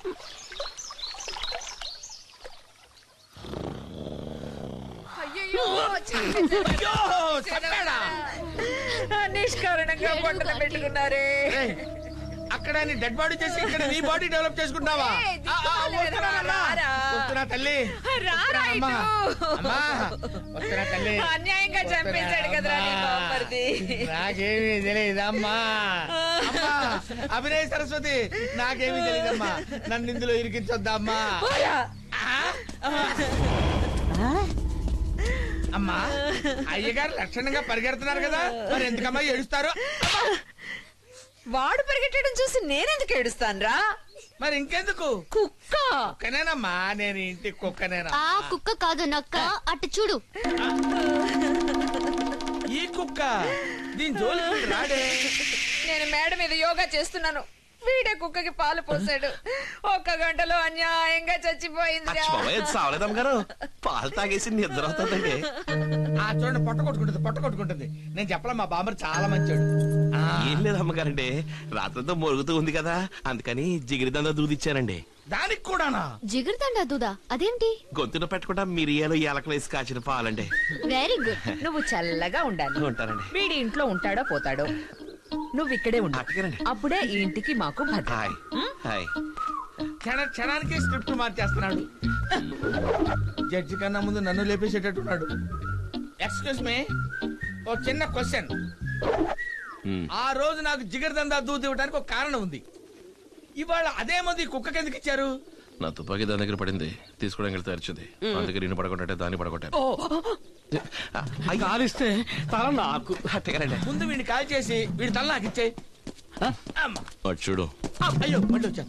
అయ్యయ్యో, అయ్యో చంపాడా నిష్కారణంగా పొట్టన పెట్టుకున్నారే ఏయ్, అక్కడ నీ డెడ్ బాడీ చేసి ఇక్కడ నీ బాడీ డెవలప్ చేసుకుంటున్నావా ఏయ్, ఆ, ఆ, వస్తున్నా నాన్నా. రారా. వస్తున్నా తల్లి రారా అమ్మా ఇటు. అమ్మా వస్తున్నా తల్లి అన్యాయంగా చంపేశాడు కదరా నీ అమ్మా. బామ్మర్ది. నాకేమీ తెలియదమ్మా అమ్మా అభినయ్ సరస్వతి నాకేమీ తెలియదమ్మా నన్ను ఇందులో ఇరికించొద్దమ్మా పోరా. అమ్మా అయ్యగారు లక్షణంగా పరిగెడుతున్నారు కదా మరి ఎందుకమ్మా ఏడుస్తారు వాడు పరిగెట్టడం చూసి నేనెందుకు ఏడుస్తానురా మరి ఇంకెందుకు కుక్క కుక్కనేనమ్మా నేను ఇంటి కుక్కనేనా ఆ కుక్క కాదు నక్క అటు చూడు ఈ కుక్క దీని జోలికి వీడు రాడే నేను మేడ మీద యోగా చేస్తున్నాను వీడే కుక్కకి పాలు పోసాడు ఒక్క గంటలో అన్యాయంగా చచ్చిపోయిందిరా బాబాయ్ సావలేదమ్మ గారు పాలు తాగేసి నిద్ర అవుతుందండి ఆ చూడండి పొట్ట కొట్టుకుంటుంది పొట్ట కొట్టుకుంటుంది నేను చెప్పలే మా బామ్మర్ చాలా మంచోడు ఆ, ఏం లేదు అమ్మగారండి రాత్రంతా మొరుగుతూ ఉంది కదా అందుకని జిగిరిదందా దూదిచ్చానండి దానికి కూడానా జిగురుతండా దూదా అదేంటి గొంతున పెట్టకుండా మిరియాలు ఏలకలు వేసి కాచిన పాలండి వెరీ గుడ్ నువ్వు చల్లగా ఉండాలి ఉంటారండి వీడి ఇంట్లో ఉంటాడో పోతాడో నువ్వు ఇక్కడే ఉండు అట్టగానండి అప్పుడే ఈ ఇంటికి మాకు భద్రత హాయ్ హాయ్ క్షణ క్షణానికి స్క్రిప్ట్ మార్చేస్తున్నాడు జడ్జి కన్నా ముందు నన్ను లేపేసేటట్టున్నాడు ఎక్స్క్యూజ్ మీ ఓ చిన్న క్వశ్చన్ ఉమ్. ఆ రోజు నాకు జిగర్దందా దూది ఇవ్వడానికి ఒక కారణం ఉంది ఇవాళ అదే మంది కుక్కకి ఎందుకు ఇచ్చారు నా తుపాకీ దాని దగ్గర పడింది తీసుకోవడానికి వెళ్తే అరిచింది అందుకే నేను పడగొట్టే దాన్ని పడగొట్టాను అయ్య, కాలిస్తే తల నాకు అట్టగానండి ముందు వీడిని కాల్ చేసి వీడి తల నాకు ఇచ్చేయి అమ్మా. అటు చూడు ఆ, అయ్యో మళ్ళీ వచ్చాను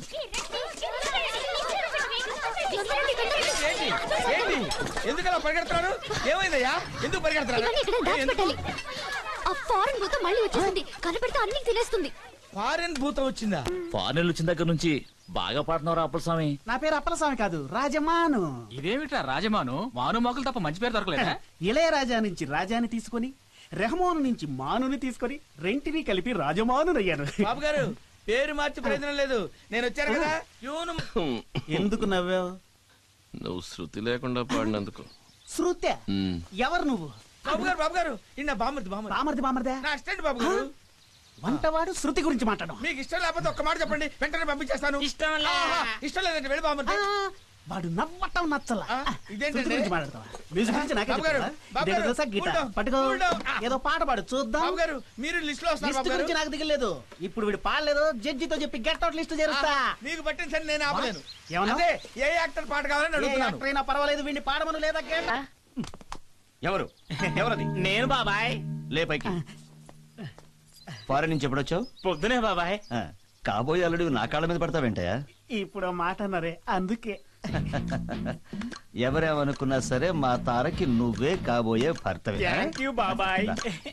ఏంటి ఏంటి ఎందుకు అలా పరిగెడుతున్నారు ఏమైందయ్యా ఎందుకు పరిగెడుతున్నారు ఇవన్నీ ఇక్కడ దాచిపెట్టాలి ఆ ఫారెన్ భూతం మళ్ళీ వచ్చేసింది కనపెడితే అన్ని తినేస్తుంది ఫారెన్ భూతం వచ్చిందా ఫారెన్ వచ్చిన దగ్గర నుంచి బాగా పాడుతున్నారు అప్పలస్వామి నా పేరు అప్పలస్వామి కాదు రాజమాను ఇదేమిట్రా రాజమాను మాను మొక్కలు తప్ప మంచి పేరు దొరకలేదా ఇళయరాజా నుంచి రాజాని తీసుకొని రెహమాను నుంచి మానుని తీసుకొని రెంటిని కలిపి రాజమానునయ్యాను బాబు గారు పేరు మార్చి ప్రయోజనం లేదు నేను వచ్చాను కదా ప్యూను హ్మ్. ఎందుకు నవ్వావు నువ్వు శృతి లేకుండా పాడినందుకు శృత్య ఉమ్. ఎవరు నువ్వు బాబు గారు బాబు గారు ఇన్న బామ్మది బామ్మది బామర్ది బామర్దే నా అసిస్టెంట్ బాబు గారు వంటవాడు శృతి గురించి మాట్లాడడం మీకు ఇష్టం లేకపోతే ఒక్క మాట చెప్పండి వెంటనే పంపించేస్తాను ఇష్టం లే. ఆహా, ఇష్టం లేదంటే వెళ్ళి బామ్మది ఆ, వాడు నవ్వటం నచ్చల ఆ, ఇదేంటండి? శృతి గురించి మాట్లాడతావా మ్యూజిక్ గురించి నాకే బాబు గారు, చెప్తావా? బాబు ఇదేదో గారు, తెలుసా గీత cool down, పట్టుకో cool down. ఆ. ఏదో పాట పాడు చూద్దాం బాబు గారు మీరు లిస్ట్ లో వస్తారు లిస్ట్ బాబు గారు గురించి నాకు దిగలేదు ఇప్పుడు వీడు పాడలేదు జడ్జితో చెప్పి గెట్ అవుట్ లిస్ట్ చేరుస్తా ఆహా, మీకు పట్టించండి నేను ఆపలేను ఏమన్నా? అదే ఏ యాక్టర్ పాట కావాలని ఏ అడుగుతున్నాను యాక్టర్ అయినా పర్వాలేదు వీడిని పాడమను లేదా get- ఎవరు ఎవరది నేను బాబాయ్ లేపైకి ఫారెన్ నుంచి ఎప్పుడొచ్చావు పొద్దునే బాబాయ్ ఆ, కాబోయే అల్లుడు నా కాళ్ళ మీద పడతావేంటయా ఇప్పుడు ఆ మాట అన్నారే అందుకే ఎవరేమనుకున్నా సరే మా తారకి నువ్వే కాబోయే భర్తవే థ్యాంక్ యూ బాబాయ్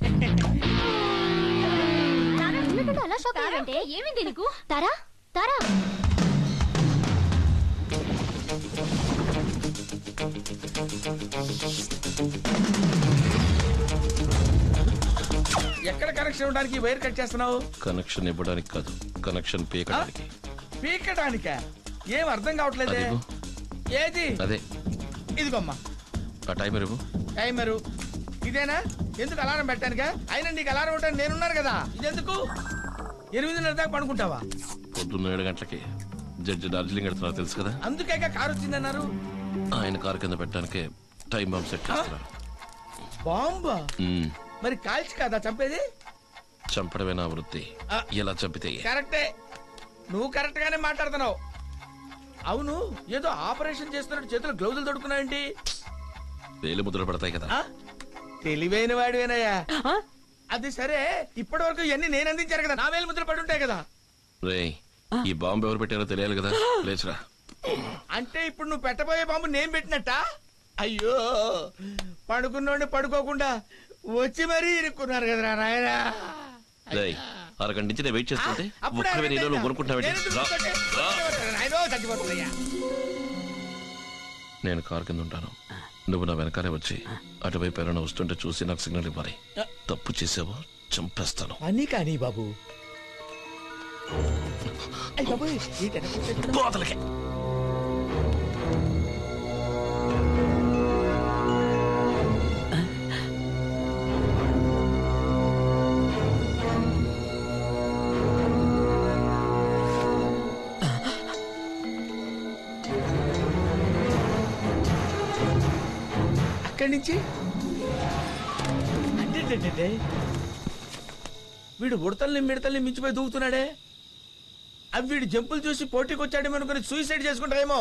తారా ఉన్నట్టుండి అలా షాక్ అయ్యావంటే ఏమైంది నీకు తారా తారా ఎక్కడ కనెక్షన్ ఉండడానికి వైర్ కట్ చేస్తున్నావు కనెక్షన్ ఇవ్వడానికి కాదు కనెక్షన్ పీకడానికి పీకటానిక ఏం అర్థం కావట్లేదే అదిగో. ఏది అదే ఇదిగోమ్మా ఆ టైం ఇవ్వు టైమరు ఇదేనా ఎందుకు అలారం పెట్టానుగా అయినా నీకు అలారం ఉంటాను నేనున్నాను కదా ఇదెందుకు ఎనిమిదిన్నర దాకా పడుకుంటావా పొద్దున్న ఏడు గంటలకి జడ్జి డార్జిలింగ్ వెళ్తున్నారు తెలుసు కదా అందుకే కారు వచ్చిందన్నారు ఆయన కారు కింద పెట్టడానికి టైం బాంబ్ సెట్ చేస్తున్నారు బాంబా ఉమ్, మరి కాల్చి కదా చంపేది చంపడమే నా వృత్తి ఆ. ఎలా చంపితే కరెక్టే నువ్వు కరెక్ట్ గానే మాట్లాడుతున్నావు అవును ఏదో ఆపరేషన్ చేస్తున్నట్టు చేతులు గ్లౌజులు తొడుకున్నావేంటి వేలు ముద్రలు పడతాయి కదా ఆ? తెలివైన వాడివేనయ్యా అది సరే ఇప్పటి వరకు ఇవన్నీ నేను అందించారు కదా నా వేలు ముద్రలు పడి ఉంటాయి కదా రేయ్ ఈ బాంబు ఎవరు పెట్టారో తెలియాలి కదా లేచురా అంటే ఇప్పుడు నువ్వు పెట్టబోయే బాంబు నేను పెట్టినట్ట అయ్యో పడుకున్నోడిని పడుకోకుండా వచ్చి మరీ ఇరుక్కున్నారు కదరా నాయన రేయ్ అరగంట నుంచి నేను వెయిట్ చేస్తుంటే అప్పుడే ఒక్కడే నీలో నువ్వు నేను కొనుక్కుంటావేంటి ఎందుకు రా, కొనుక్కోటే? రా. నాయనో, చచ్చిపోతుందయ్యా. నేను కారు కింద ఉంటాను నువ్వు నా వెనకాలే వచ్చి అటువైపు ఎవరైనా వస్తుంటే చూసి నాకు సిగ్నల్ ఇవ్వాలి తప్పు చేసావో చంపేస్తాను అని కానీ బాబు అయ్య బాబోయ్, ఈ టెన్షన్ వచ్చేసిందా? కోతలకి అక్కడి నుంచి అంటే వీడు ఉడతల్ని మిడతల్ని మించిపోయి దూకుతున్నాడే అవి వీడు జంపులు చూసి పోటీకి వచ్చాడేమో అనుకుని సూసైడ్ చేసుకుంటారేమో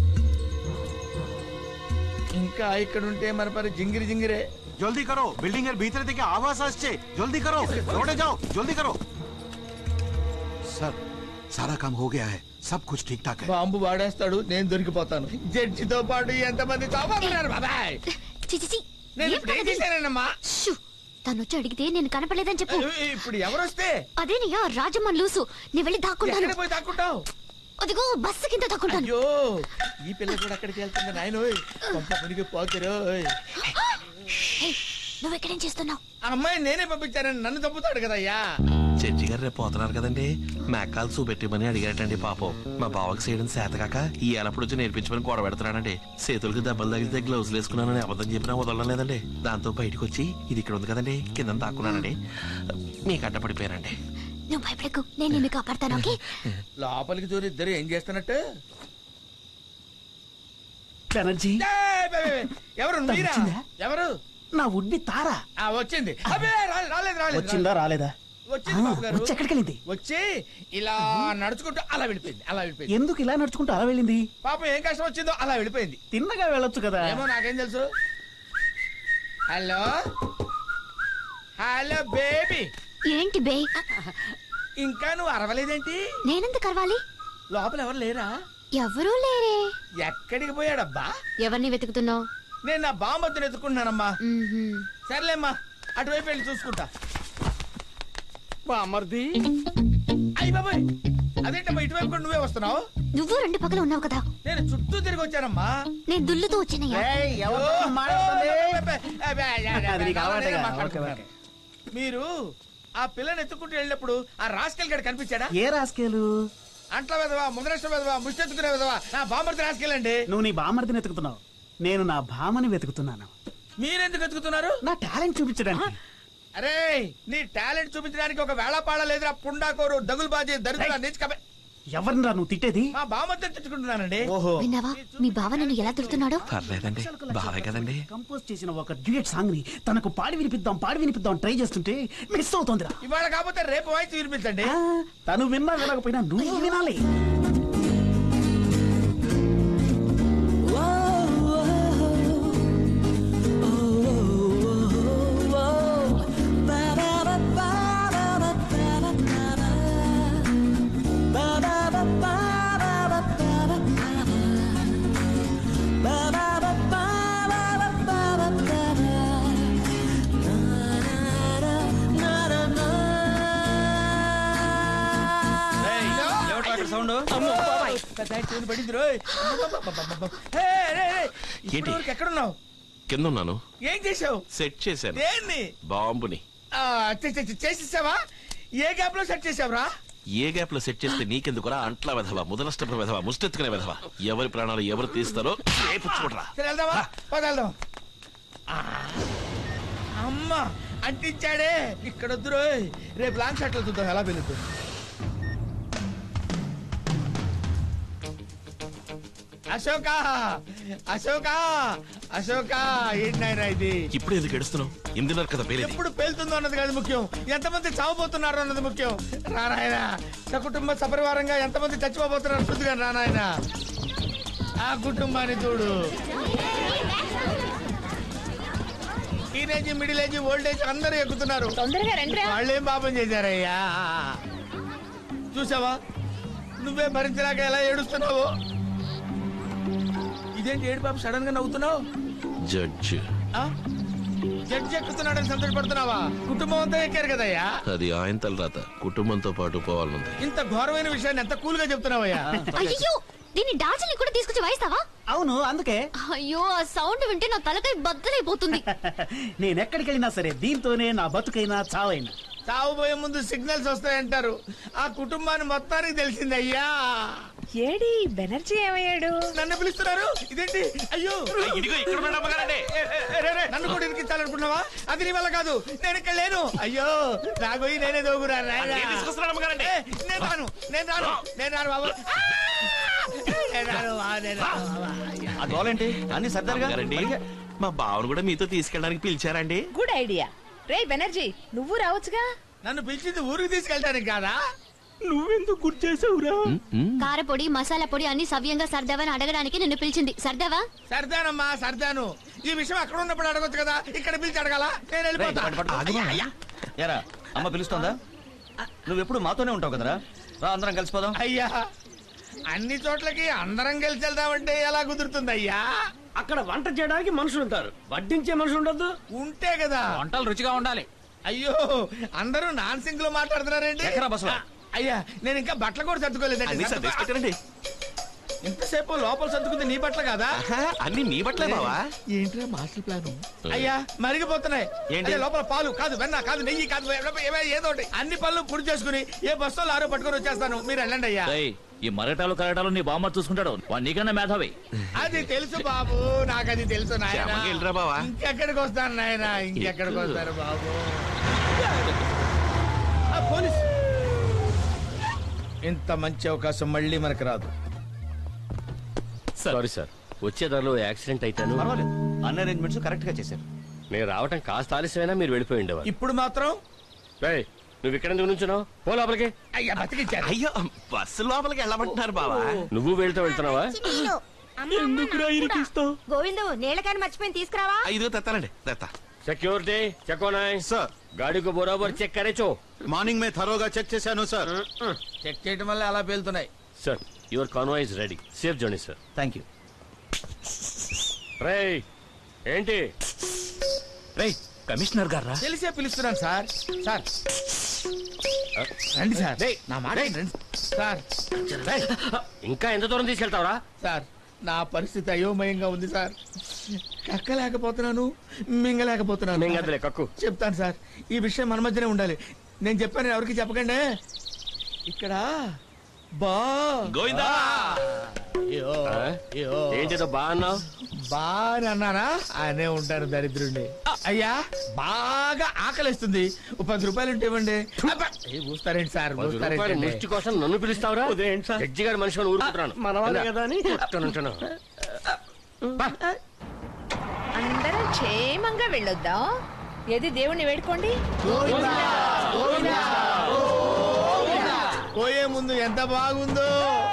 ఇంకా ఇక్కడ ఉంటే మన పరి జింగిరి జింగిరే জলদি করো বিল্ডিং এর ভিতরে থেকে আওয়াজ আসছে জলদি করো দৌড়ে যাও জলদি করো सर सारा काम हो गया है सब कुछ ठीक ठाक है బాంబు వాడేస్తాడు నేను దొరికిపోతాను జడ్జితో పాటు ఎంతమంది చావబోతున్నారు బాబాయ్ చిచిచి నేను ఇప్పుడు ఏం చేశానమ్మా తను వచ్చి అడిగితే నేను కనపడలేదని చెప్పు ఇప్పుడు ఎవరొస్తే అదేనయ్యా రాజమ్మ లూసు నీ వెళ్ళి దాక్కుంటాను ఎక్కడ పోయి దాక్కుంటావు అదిగో బస్సు కింద దాక్కుంటాను అయ్యో ఈ పిల్ల కూడా అక్కడికి వెళ్తుంది నాయనోయ్ పంప మునిగి పోతురోయ్ హే, నువ్వెక్కడేం చేస్తున్నావు ఆ అమ్మాయి నేనే పంపించానని నన్ను చంపుతాడు కదయ్యా చర్చి గారు రేపు పోతున్నారు కదండి మేకాలు చూపెట్టమని అడిగారటండి పాపం మా బావకి చేయడం చేతకాక ఈ ఏలప్పుడు వచ్చి నేర్పించమని గొడవ పెడుతున్నానండి చేతులకి దెబ్బలు తగిలితే గ్లౌజులు వేసుకున్నానని అబద్ధం చెప్పినా వదలడం లేదండి దాంతో బయటకు వచ్చి ఇది ఇక్కడ ఉంది కదండి కింద తాక్కున్నానండి మీకు అడ్డపడిపోయానండి నువ్వు భయపడకు నేను నిన్ను కాపాడతాను ఓకే లోపలికి చూరి ఇద్దరు ఏం చేస్తున్నట్టు బెనర్జీ ఏయ్, బే, బే, బే. ఎవరు మీరా వచ్చిందా? ఎవరు నా ఉడ్బి తార ఆ వచ్చింది అబ్బే రాలేదు రాలేదు రాలేదు వచ్చిందా రాలేదా వచ్చింది బాబు గారు. వచ్చి ఎక్కడికి వెళ్ళింది వచ్చి ఇలా నడుచుకుంటూ అలా వెళ్ళిపోయింది అలా వెళ్ళిపోయింది ఎందుకు ఇలా నడుచుకుంటూ అలా వెళ్ళింది పాపం ఏం కష్టం వచ్చిందో అలా వెళ్ళిపోయింది తిన్నగా వెళ్ళొచ్చు కదా ఏమో నాకేం తెలుసు హలో హలో బేబీ ఏంటి బే ఇంకా నువ్వు అరవలేదేంటి నేనెందుకు కరవాలి లోపల ఎవరు లేరా ఎవరూ లేరే ఎక్కడికి పోయాడబ్బా ఎవరిని వెతుకుతున్నావు నేను నా బామ్మద్దును ఎత్తుకుంటున్నానమ్మా సర్లేమ్మా అటువైపు వెళ్ళి చూసుకుంటా బామర్ది అయ్యి బాబాయ్ అదేంటమ్మా ఇటువైపు కూడా నువ్వే వస్తున్నావు నువ్వు రెండు పక్కల ఉన్నావు కదా నేను చుట్టూ తిరిగి వచ్చానమ్మా నేను దుల్లుతూ వచ్చానయ్యా ఏయ్, ఎవరితో ఓ, మాట్లాడుతుంది? ఓ, అబ్బే, అబ్బే, అబ్బే, అది నీకు అలవాటేగా. నేనే ఓకే, మాట్లాడుతున్నాను. ఓకే. మీరు ఆ పిల్లని ఎత్తుకుంటూ వెళ్ళినప్పుడు ఆ రాస్కెల్ గడు కనిపించాడా ఏ రాసుకేలు అంట్ల వెదవా ముందరష్ట వెదవా ముష్టెత్తుకునే వెదవా నా బామ్మర్తి రాసుకెళ్ళండి నువ్వు నీ బామర్దిని వెతుకుతున్నావు నేను నా భామని వెతుకుతున్నాను మీరెందుకు ఎత్తుకుతున్నారు నా టాలెంట్ చూపించడానికి అరే నీ టాలెంట్ చూపించడానికి ఒక వేళపాడ లేదురా పుండాకోరు దగులు బాజీ దరిద్ర నీచుకబే ఎవరిని నువ్వు తిట్టేది మా బామ్మర్తిని తిట్టుకుంటున్నానండి ఓహో విన్నావా మీ బావ నన్ను ఎలా తిడుతున్నాడో పర్లేదండి బావే కదండి కంపోజ్ చేసిన ఒక డ్యూయట్ సాంగ్ ని తనకు పాడి వినిపిద్దాం పాడి వినిపిద్దాం ట్రై చేస్తుంటే మిస్ అవుతోందిరా ఇవాళ కాకపోతే రేపు వాయిస్ వినిపించండి ఆ, తను విన్నా వినకపోయినా నువ్వు వినాలి సౌండ్ పడింది రోయ్ అబ్బబ్బబ్బబ్బబ్బ. హే, రే, రే. ఏంటి? ఇప్పటివరకు ఎక్కడున్నావు కింద ఉన్నాను ఏం చేసావు సెట్ చేశాను దేన్ని బాంబుని ఆ, చే- చే- చే- చేసేసావా ఏ గ్యాప్ లో సెట్ చేసావురా ఏ గ్యాప్ లో సెట్ చేస్తే నీకెందుకురా అంట్ల వెధవా ముదనష్టపు వెధవా ముష్టెత్తుకునే వెధవా ఎవరి ప్రాణాలు ఎవరు తీస్తారో రేపు చూడరా సరే వెళ్దామా పద వెళ్దాం ఆ, అమ్మా అంటించాడే ఇక్కడ వద్దు రోయ్ రేపు లాంగ్ షాట్ చూద్దాం ఎలా వెళ్తుంది అశోక అశోక అశోక ఏంటి నాయనా ఇది ఇప్పుడు ఎందుకు ఎడుస్తున్నావు ఎందున్నారు కదా పేరేది ఎప్పుడు పేలుతుందో అన్నది కాదు ముఖ్యం ఎంతమంది చావబోతున్నారు అన్నది ముఖ్యం రానాయన సకుటుంబ సపరివారంగా ఎంతమంది చచ్చిపోబోతున్నారు శుద్ధిగా రానాయన ఆ కుటుంబాన్ని చూడు teenage middle age old age అందరూ ఎక్కుతున్నారు తొందరగా రండి వాళ్ళేం పాపం చేశారయ్యా చూసావా నువ్వే భరించలేక ఎలా ఏడుస్తున్నావు ఇదేంటి ఏడు పాప సడన్ గా నవ్వుతున్నావు జడ్జ్ ఆ? జడ్జి ఎక్కుతున్నాడని సంతోషపడుతున్నావా కుటుంబం అంతా ఎక్కారు కదయ్యా అది ఆయన తలరాత కుటుంబంతో పాటు పోవాలనుంది ఇంత ఘోరమైన విషయాన్ని ఎంత కూల్ గా చెప్తున్నావయ్యా అయ్యో దీన్ని డార్జిలింగ్ కూడా తీసుకొచ్చి వాయిస్తావా అవును అందుకే అయ్యో ఆ సౌండ్ వింటే నా తలకాయ బద్దలైపోతుంది నేనెక్కడికి వెళ్ళినా సరే దీంతోనే నా బతుకైనా చావైనా తాగుపోయే ముందు సిగ్నల్స్ వస్తాయంటారు ఆ కుటుంబాన్ని మొత్తానికి తెలిసింది అయ్యా ఏడి బెనర్జీ ఏమయ్యాడు నన్ను పిలుస్తున్నారు ఇదేంటి అయ్యో ఇదిగో ఇక్కడ ఉన్నాడు అమ్మగారండి ఏ, ఏ, ఏ, రే, రే, నన్ను కూడా ఇరికించాలనుకున్నావా అది నీ వల్ల కాదు నేను ఇక్కడ లేను అయ్యో నా గొయ్యి నేనే దోగురా నాయనా. నేను తీసుకొస్తున్నాను అమ్మగారండి. ఏ, నేను రాను నేను రాను నేను రాను బాబు ఆ! నేను రాను బా, నేను రాను బాబా. అయ్యా. ఆ గోలేంటి అన్ని సర్దారుగా అమ్మగారండి మరిగా- మా బావను కూడా మీతో తీసుకెళ్ళడానికి పిలిచారండి గుడ్ ఐడియా రే బెనర్జీ నువ్వు రావచ్చుగా నన్ను పిలిచింది ఊరికి తీసుకెళ్తానికి కాదా నువ్వెందుకు గుర్తు చేసావురా కారపొడి మసాలా పొడి అన్ని సవ్యంగా సర్దావని అడగడానికి నిన్ను పిలిచింది సర్దావా సర్దానమ్మా సర్దాను ఈ విషయం అక్కడ ఉన్నప్పుడు అడగొచ్చు కదా ఇక్కడ పిలిచి అడగాల నేను రేయ్, వెళ్ళిపోతా పట్టు, పట్టు, పట్టు. ఏరా అమ్మ పిలుస్తోందా నువ్వెప్పుడు మాతోనే ఉంటావు కదరా రా అందరం కలిసిపోదాం అయ్యా అన్ని చోట్లకి అందరం కలిసి వెళ్దామంటే ఎలా కుదురుతుంది అయ్యా అక్కడ వంట చేయడానికి మనుషులు ఉంటారు వడ్డించే మనుషులు ఉండొద్దు ఉంటే కదా వంటలు రుచిగా ఉండాలి అయ్యో అందరూ నాన్ సింక్ లో మాట్లాడుతున్నారేంటి ఎక్కరా బస్సులో? అయ్యా నేను ఇంకా బట్టలు కూడా అన్ని సర్దుకోలేదండి సర్దేసి పెట్టారండి ఇంతసేపు లోపల సర్దుకుంది నీ బట్టలు కాదా ఆహా, అన్ని నీ బట్టలే బావా ఏంట్రా మాస్టర్ ప్లాన్ అయ్యా మరిగిపోతున్నాయి ఏంటి? అదే లోపల పాలు కాదు వెన్న కాదు నెయ్యి కాదు ఏ- ఏ- ఏదో ఒకటి అన్ని పళ్ళు పుడి చేసుకుని ఏ బస్సులో ఆరో పట్టుకొని వచ్చేస్తాను మీరు వెళ్ళండి అయ్యా ఏయ్, ఈ మరటాలు కరటాలు నీ బామ్మ చూసుకుంటాడు వాడు నీకన్నా మేధావి అది తెలుసు బాబు నాకు అది తెలుసు నాయన క్షేమంగా వెళ్ళిరా బావా. ఇంకెక్కడికి వస్తాను నాయన ఇంకెక్కడికి వస్తారు బాబు ఆ, పోలీస్ ఇంత మంచి అవకాశం మళ్ళీ మనకు రాదు సారీ సార్ వచ్చే దారిలో యాక్సిడెంట్ అయితాను పర్వాలేదు అన్ని అరేంజ్మెంట్స్ కరెక్ట్ గా చేశారు నేను రావటం కాస్త ఆలస్యమైనా మీరు వెళ్ళిపోయి ఉండేవారు ఇప్పుడు మాత్రం రేయ్, నువ్వు ఇక్కడ ఎందుకు నుంచున్నావు పో లోపలికి అయ్యా బతికిచ్చారు అయ్యో బస్సు లోపలికి వెళ్ళమంటున్నారు బావా నువ్వు వెళ్తూ వెళ్తున్నావా ఎందుకురా ఇరికిస్తావు గోవిందు నీళ్ళకాని మర్చిపోయి తీసుకురావా ఐదుగో తెస్తానండి తెస్తా సెక్యూరిటీ చెక్ నాయ్ సార్ గాడికి బరోబర్ చెక్ కరేచో మార్నింగ్ మే థరోగా చెక్ చేశాను సార్ చెక్ చేయడం వల్ల అలా పేలుతున్నాయి sir your convoy is ready safe journey sir thank you రేయ్ ఏంటి రేయ్ కమిషనర్ గారా తెలిసే పిలుస్తున్నాను సార్ సార్ రండి సార్ నా మాట రండి సార్ రేయ్, ఇంకా ఎంత దూరం తీసుకెళ్తావరా సార్ నా పరిస్థితి అయోమయంగా ఉంది సార్ కక్కలేకపోతున్నాను మింగలేకపోతున్నాను మింగదులే కక్కు చెప్తాను సార్ ఈ విషయం మన మధ్యనే ఉండాలి నేను చెప్పాను ఎవరికి చెప్పకండి ఇక్కడ బా గోవిందా అయ్యో, ఆ? అయ్యో. ఏంటిదో బా అన్నావు బాగా అన్నానా ఆయనే ఉంటారు దరిద్రుండి అయ్యా బాగా ఆకలిస్తుంది ఓ పది రూపాయలు ఉంటే ఇవ్వండి అబ్బా, ఏ ఊస్తారేంటి సార్ పది రూపాయలు ఊస్తారేంటి ముష్టి కోసం నన్ను పిలుస్తావురా ఉదయం సార్. జడ్జి గారి మనిషి ఊరుకుంటున్నాను మనవాళ్ళే కదా అని. ఉంటాను అందరం క్షేమంగా వెళ్ళొద్దాం ఏది దేవుణ్ణి వేడుకోండి పోయే ముందు ఎంత బాగుందో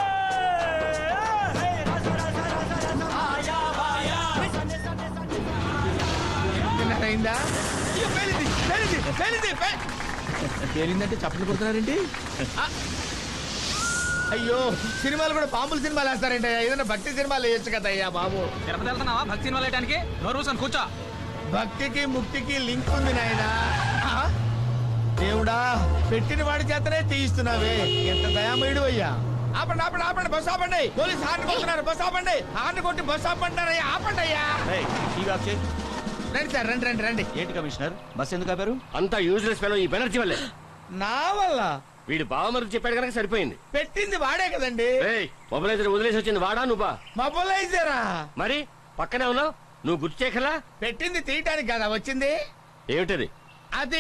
తిన్నారైందా అయ్యో, పేలింది, పేలింది, పేలింది, పే- పేలిందంటే చప్పట్లు కొడుతున్నారేంటి ఆ! అయ్యో సినిమాలు కూడా పాముల సినిమాలు వేస్తారంటే ఏదైనా భక్తి సినిమాలు వేయొచ్చు కదా అయ్యా బాబు తిరుపతి వెళ్తున్నావా భక్తి సినిమా లేయడానికి నోరు మూసుకొని కూర్చో భక్తికి ముక్తికి లింక్ ఉంది నాయనా ఆ? దేవుడా పెట్టిన వాడి చేతనే తీయిస్తున్నావే ఎంత దయామయుడు అయ్యా ఆపండి ఆపండి ఆపండి బస్సు ఆపండి పోలీస్ హార్న్ కొడుతున్నారు బస్సు ఆపండి హార్న్ కొట్టి బస్సు ఆపంటారయ్యా ఆపండి అయ్యా రేయ్, టీవీ ఆఫ్ చేయి. రండి సార్ రండి రండి రండి ఏంటి కమిషనర్ బస్ ఎందుకు ఆపారు అంతా యూజ్లెస్ ఫెలో ఈ బెనర్జీ వల్లే నా వల్ల వీడు బావమరు చెప్పాడు కనుక సరిపోయింది పెట్టింది వాడే కదండి ఏయ్ మొబైల్ వదిలేసి వచ్చింది వాడా నువ్వా మొబైలైజరా మరి పక్కనే ఉన్నావు నువ్వు గుర్తు చేయకలా పెట్టింది తీయటానికి కదా వచ్చింది ఏమిటది అది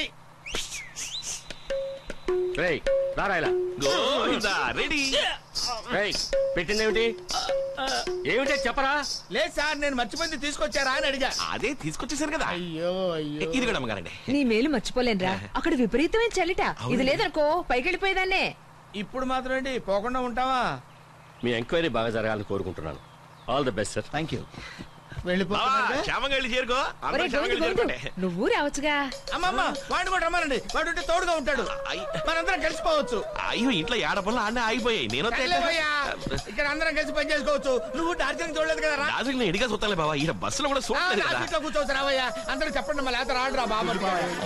రేయ్ రారా ఇలా గోవిందా రెడీ రేయ్ పెట్టిందేమిటి ఏమిటి చెప్పరా లేదు సార్ నేను మర్చిపోయింది తీసుకొచ్చారా అని అడిగా అదే తీసుకొచ్చేసారు కదా అయ్యో అయ్యో ఇది కూడా అమ్మగారండి నీ మేలు మర్చిపోలేనురా అక్కడ విపరీతమైన చలిట ఇది లేదనుకో పైకి వెళ్ళిపోయేదాన్నే ఇప్పుడు మాత్రం ఏంటి పోకుండా ఉంటావా మీ ఎంక్వైరీ బాగా జరగాలని కోరుకుంటున్నాను all the best sir thank you బావా వెళ్ళిపోతున్నా క్షేమంగా వెళ్ళి చేరుకో అందరూ ఒరే క్షేమంగా గోవిందు వెళ్ళి గోవిందు చేరుకోండి నువ్వు రావచ్చుగా అమ్మమ్మ వాడిని కూడా రమ్మనండి వాడు ఉంటే తోడుగా ఉంటాడు అయ్- మనందరం కలిసిపోవచ్చు అయ్యో ఇంట్లో ఏడ పనులు ఆడనే ఆగిపోయాయి నేను సర్లేవయ్యా, ఇక్కడ అందరం కలిసి పని చేసుకోవచ్చు నువ్వు డార్జిలింగ్ చూడలేదు కదా రా రాజుకి నేను ఎడిగా చూస్తాలే బావా ఈ బస్సులో కూడా ఆ, చూడలేదు నా కదా సీట్లో కూర్చోవచ్చు రావయ్యా అందరూ చెప్పండి మళ్ళీ లేత రాడు రా బాబు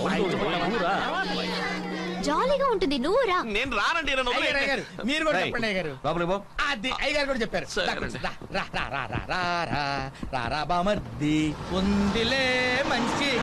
జాలీగా ఉంటుంది నువ్వు రా నేను రానండి నన్ను అయ్యారు వదిలేయండి. అయ్యారు మీరు కూడా రేయ్, చెప్పండి అయ్యారు లోపలికి పో అది అయ్యగారు కూడా చెప్పారు సరే రా, రండి. రా, రా, రా, రా, రా, రా, రా, రా, రా, బామర్ది ఉందిలే మంచి